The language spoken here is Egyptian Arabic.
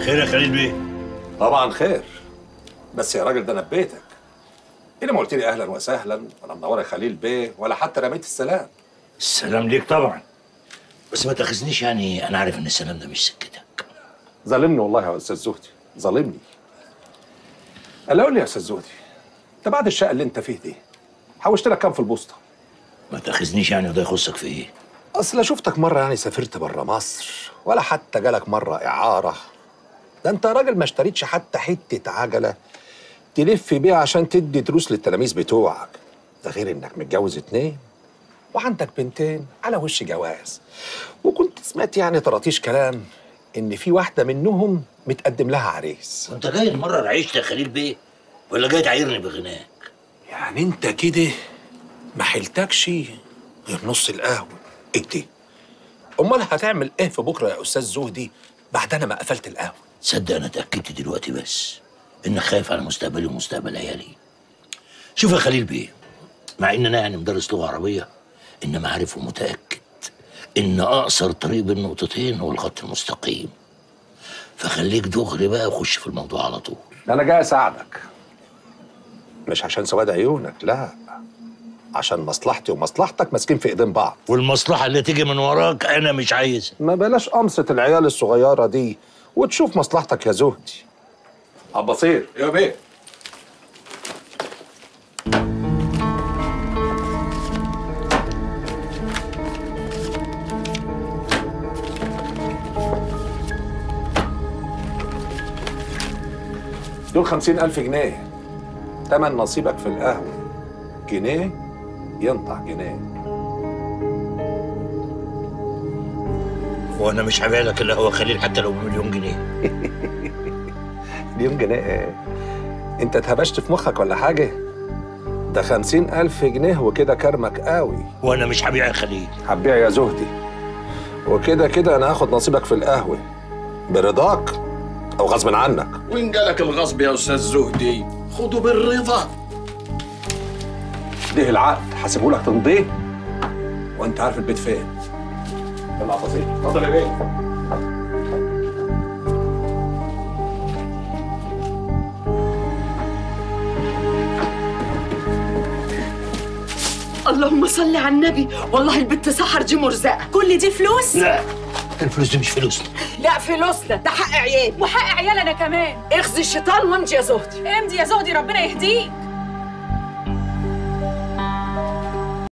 خير يا خليل بيه طبعا خير بس يا راجل ده انا في بيتك إيه ما قلت لي اهلا وسهلا ولا منور يا خليل بيه ولا حتى رميت السلام السلام ليك طبعا بس ما تاخذنيش يعني انا عارف ان السلام ده مش سكتك ظالمني والله يا استاذ زهدي ظالمني قال قول لي يا استاذ زهدي انت بعد الشقه اللي انت فيه دي حوشت لك كام في البوسطه ما تاخذنيش يعني وده يخصك في ايه اصل لا شفتك مره يعني سافرت بره مصر ولا حتى جالك مره اعاره ده انت يا راجل ما اشتريتش حتى حته عجله تلف بيها عشان تدي دروس للتلاميذ بتوعك ده غير انك متجوز اتنين وعندك بنتين على وش جواز وكنت سمعت يعني طراطيش كلام ان في واحده منهم متقدم لها عريس وانت جاي المره عيشت يا خليل بيه ولا جاي تعايرني بغناك يعني انت كده ما حيلتكش غير نص القهوه ايه دي امال هتعمل ايه في بكره يا استاذ زهدي بعد انا ما قفلت القهوه تصدق انا اتاكدت دلوقتي بس انك خايف على مستقبلي ومستقبل عيالي شوف يا خليل بيه مع ان انا يعني مدرس لغه عربيه انما عارف ومتاكد ان اقصر طريق بين نقطتين هو الخط المستقيم فخليك دغري بقى وخش في الموضوع على طول ده انا جاي اساعدك مش عشان سواد عيونك لا عشان مصلحتي ومصلحتك ماسكين في ايدين بعض والمصلحه اللي تيجي من وراك انا مش عايزها ما بلاش قمصة العيال الصغيرة دي وتشوف مصلحتك يا زهدي عبصير يا بيه دول خمسين ألف جنيه تمن نصيبك في القهوة جنيه ينطع جنيه وانا مش هبيع لك الا هو خليل حتى لو بمليون جنيه مليون جنيه ايه انت اتهبشت في مخك ولا حاجة ده خمسين ألف جنيه وكده كرمك قوي وانا مش هبيع يا خليل هتبيع يا زهدي وكده كده انا هاخد نصيبك في القهوة برضاك او غصب عنك وين جالك الغصب يا استاذ زهدي خده بالرضا ده العقد حاسبه لك تمضيه وانت عارف البيت فين يلا عبصير اتفضل يا بيه اللهم صل على النبي والله البت سحر دي مرزقه كل دي فلوس لا الفلوس دي مش فلوسنا لا فلوسنا ده حق عيال وحق عيالنا كمان اخزي الشيطان وامشي يا زهدي امضي يا زهدي ربنا يهديك